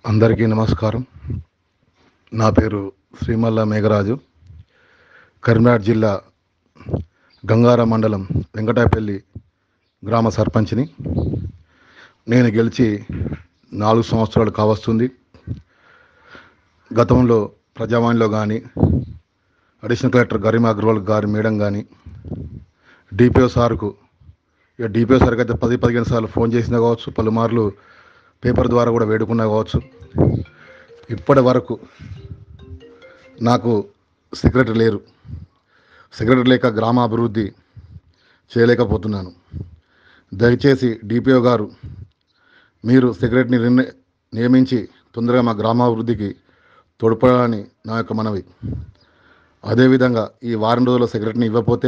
అందరికీ నమస్కారం నా పేరు శ్రీమల్ల మేఘరాజు కరీంనగర్ జిల్లా గంగారం మండలం వెంకటాపల్లి గ్రామ సర్పంచ్ని నేను గెలిచి నాలుగు సంవత్సరాలు కావస్తుంది గతంలో ప్రజావాణిలో కానీ అడిషనల్ కలెక్టర్ గరిమా అగ్రవాల్ గారి మేడం కానీ డిపిఓ సార్కు ఇక డిపిఓ సార్కి అయితే పది పదిహేను సార్లు ఫోన్ చేసినా కావచ్చు పలుమార్లు పేపర్ ద్వారా కూడా వేడుకున్నా కావచ్చు ఇప్పటి వరకు నాకు సెక్రటరీ లేరు సెక్రటరీ లేక గ్రామాభివృద్ధి చేయలేకపోతున్నాను దయచేసి డిపిఓ గారు మీరు సెక్రటరీని నిర్ణ- నియమించి తొందరగా మా గ్రామాభివృద్ధికి తోడ్పడాలని నా యొక్క మనవి అదేవిధంగా ఈ వారం రోజుల సెక్రటరీని ఇవ్వకపోతే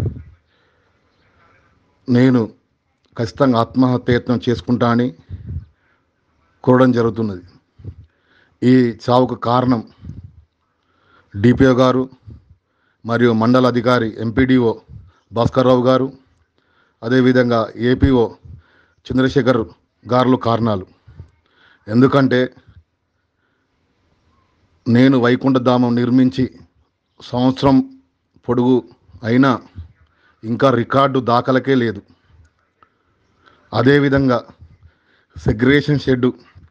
నేను ఖచ్చితంగా ఆత్మహత్యయత్నం చేసుకుంటా అని కోరడం జరుగుతున్నది ఈ చావుకు కారణం డిపిఓ గారు మరియు మండల అధికారి ఎంపీడీఓ భాస్కర్రావు గారు అదేవిధంగా ఏపీఓ చంద్రశేఖర్ గారులు కారణాలు ఎందుకంటే నేను వైకుంఠధామం నిర్మించి సంవత్సరం పొడుగు అయినా ఇంకా రికార్డు దాఖలకే లేదు అదేవిధంగా సెగ్రేషన్ షెడ్డు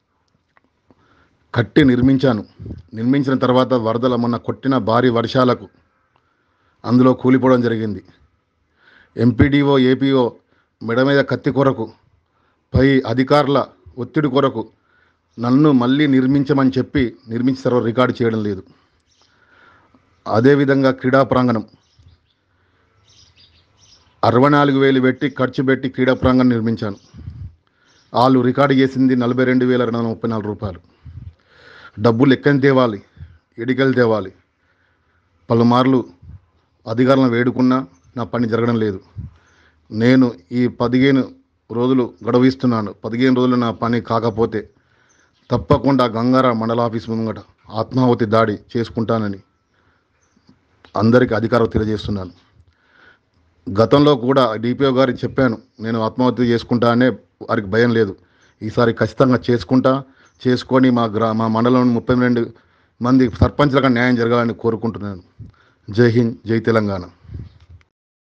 కట్టి నిర్మించాను నిర్మించిన తర్వాత వరదల మొన్న కొట్టిన భారీ వర్షాలకు అందులో కూలిపోవడం జరిగింది ఎంపీడీఓ ఏపీఓ మెడ మీద కత్తి కొరకు పై అధికారుల ఒత్తిడి కొరకు నన్ను మళ్ళీ నిర్మించమని చెప్పి నిర్మించిన తర్వాత రికార్డు చేయడం లేదు అదేవిధంగా క్రీడా ప్రాంగణం అరవై నాలుగు వేలు పెట్టి ఖర్చు పెట్టి క్రీడా ప్రాంగణం నిర్మించాను వాళ్ళు రికార్డు చేసింది నలభై రెండు వేల రెండు వందల ముప్పై నాలుగు రూపాయలు డబ్బులు ఎక్కని తేవాలి ఎడికలు తేవాలి పలుమార్లు అధికారులను వేడుకున్నా నా పని జరగడం లేదు నేను ఈ పదిహేను రోజులు గడువిస్తున్నాను పదిహేను రోజులు నా పని కాకపోతే తప్పకుండా గంగార మండల ఆఫీస్ ముంగట ఆత్మాహుతి దాడి చేసుకుంటానని అందరికీ అధికారం తెలియజేస్తున్నాను గతంలో కూడా డిపిఓ గారికి చెప్పాను నేను ఆత్మహత్య చేసుకుంటా అనే వారికి భయం లేదు ఈసారి ఖచ్చితంగా చేసుకుంటా చేసుకొని మా గ్రా మా మండలం ముప్పై రెండు మంది సర్పంచ్లకు న్యాయం జరగాలని కోరుకుంటున్నాను జై హింద్ జై తెలంగాణ